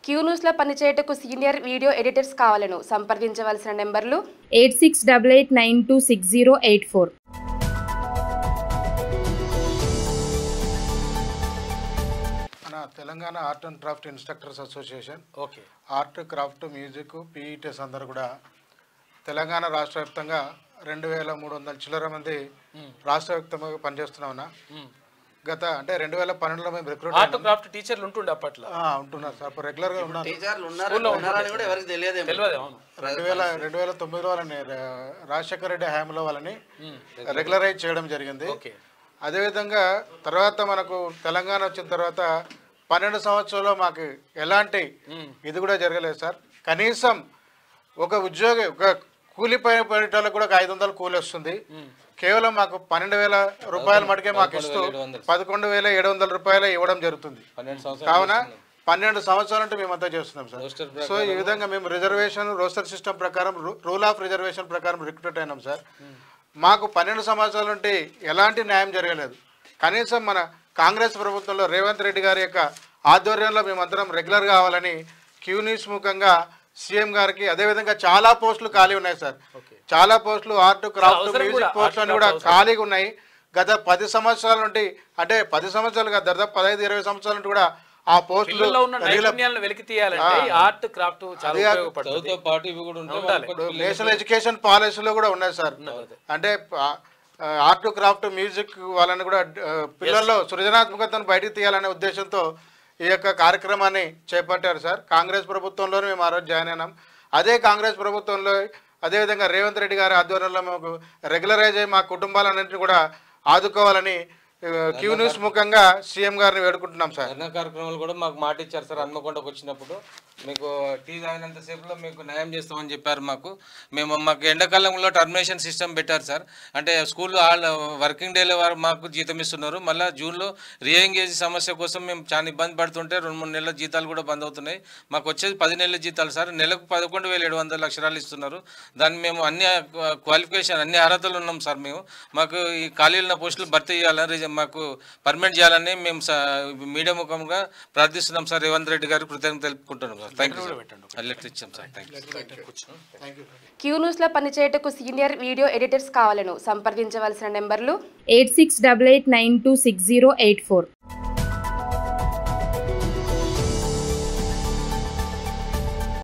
queue న్యూస్లో పనిచేయటకు senior video editors కావాలను సంప్రదించవలసిన నెంబర్లు eight six double eight nine two six zero eight four మన Telangana art and craft instructors association okay art craft music PETs అందరు కూడా తెలంగాణ రాష్ట్ర వ్యాప్తంగా రెండు వేల మూడు వందల చిల్లర మంది రాష్ట్ర వ్యాప్తంగా పనిచేస్తున్నామన్నా గత అంటే రెండు వేల పన్నెండులో మేము రిక్రూట్ ఆర్ట్ క్రాఫ్ట్ టీచర్లు ఉంటుండే అప్పట్లో ఉంటున్నారు సార్ ఇప్పుడు రెగ్యులర్గా ఉన్నారు టీచర్లు ఉన్నారు ఉన్నారని కూడా ఎవరికి తెలియదేమో తెలియదు అవును రెండు వేల రెండు వేల తొమ్మిదిలో వాళ్ళని రా- రాజశేఖర రెడ్డి హయాంలో వాళ్ళని రెగ్యులరైజ్ చేయడం జరిగింది ఓకే అదేవిధంగా తర్వాత మనకు తెలంగాణ వచ్చిన తర్వాత పన్నెండు సంవత్సరాల్లో మాకు ఎలాంటి ఇది కూడా జరగలేదు సార్ కనీసం ఒక ఉద్యోగి ఒక కూలి పైన పడేటోళ్ళకి కూడా ఒక ఐదు వందలు కూలి వస్తుంది కేవలం మాకు పన్నెండు వేల రూపాయల మటుకే మాకు ఇస్తూ పదకొండు వేల ఏడు వందల రూపాయలు ఇవ్వడం జరుగుతుంది కావున పన్నెండు సంవత్సరాలు అంటే మేమంతా చేస్తున్నాం సార్ సో ఈ విధంగా మేము రిజర్వేషన్ రోస్టర్ సిస్టమ్ ప్రకారం రూల్ ఆఫ్ రిజర్వేషన్ ప్రకారం రిక్రూట్ అయినాం సార్ మాకు పన్నెండు సంవత్సరాల నుండి ఎలాంటి న్యాయం జరగలేదు కనీసం మన కాంగ్రెస్ ప్రభుత్వంలో రేవంత్ రెడ్డి గారి యొక్క ఆధ్వర్యంలో మేమందరం రెగ్యులర్ కావాలని క్యూ న్యూస్ ముఖంగా సీఎం గారికి అదేవిధంగా చాలా పోస్టులు ఖాళీ ఉన్నాయి సార్ చాలా పోస్టులు ఆర్ట్ క్రాఫ్ట్ అవసరం కూడా, మ్యూజిక్ పోస్టులు అన్ని కూడా ఖాళీగా ఉన్నాయి గత పది సంవత్సరాల నుండి అంటే పది సంవత్సరాలు కాదు దాదాపు పదహైదు ఇరవై సంవత్సరాల నుండి కూడా ఆ పోస్టులు పిల్లల్లో ఉన్న నైపుణ్యాలను వెలికి తీయాలంటే ఈ ఆర్ట్ క్రాఫ్ట్ చాలా ఉపయోగపడుతుంది పాటు ఇవి కూడా ఉంటే ఉండాలి ఇప్పుడు నేషనల్ ఎడ్యుకేషన్ పాలసీలో కూడా ఉన్నాయి సార్ అంటే ఆర్ట్ క్రాఫ్ట్ మ్యూజిక్ వాళ్ళని కూడా ఆ, పిల్లల్లో సృజనాత్మకతను బయటికి తీయాలనే ఉద్దేశంతో ఈ యొక్క కార్యక్రమాన్ని చేపట్టారు సార్ కాంగ్రెస్ ప్రభుత్వంలోనే మేము ఆ రోజు జాయిన్ అయినాం అదే కాంగ్రెస్ ప్రభుత్వంలో అదేవిధంగా రేవంత్ రెడ్డి గారి ఆధ్వర్యంలో మాకు రెగ్యులరైజ్ అయ్యి మా కుటుంబాలన్నింటినీ కూడా ఆదుకోవాలని ఆ, క్యూ న్యూస్ ముఖంగా సీఎం గారిని వేడుకుంటున్నాం సార్ ధర్నా కార్యక్రమాలు కూడా మాకు మాట ఇచ్చారు సార్ హన్మకొండకు వచ్చినప్పుడు మీకు టీ తాగినంత సేపులో మీకు న్యాయం చేస్తామని చెప్పారు మాకు మేము మాకు ఎండాకాలంలో టర్మినేషన్ సిస్టమ్ పెట్టారు సార్ అంటే స్కూల్ ఆల్ వర్కింగ్ డేలో వారు మాకు జీతం ఇస్తున్నారు మళ్ళీ జూన్లో రీఎంగేజ్ సమస్య కోసం మేము చాలా ఇబ్బంది పడుతుంటే రెండు మూడు నెలల జీతాలు కూడా బంద్ అవుతున్నాయి మాకు వచ్చేది పది నెలల జీతాలు సార్ నెలకు పదకొండు వేల ఏడు వందల అక్షరాలు ఇస్తున్నారు దాన్ని మేము అన్ని క్వాలిఫికేషన్ అన్ని అర్హతలు ఉన్నాం సార్ మేము మాకు ఈ ఖాళీ ఉన్న పోస్టులు భర్తీ చేయాలని రిజ- మాకు పర్మనెంట్ చేయాలని మేము స- మీడియా ముఖంగా ప్రార్థిస్తున్నాం సార్ రేవంత్ రెడ్డి గారు కృతజ్ఞత తెలుపుకుంటున్నాం sir thank you sir letter ఇచ్చాం సార్ థ్యాంక్ యూ క్యూ న్యూస్లో పనిచేయటకు సీనియర్ వీడియో ఎడిటర్స్ కావాలను సంప్రదించవలసిన నెంబర్లు eight six double eight nine two six zero eight four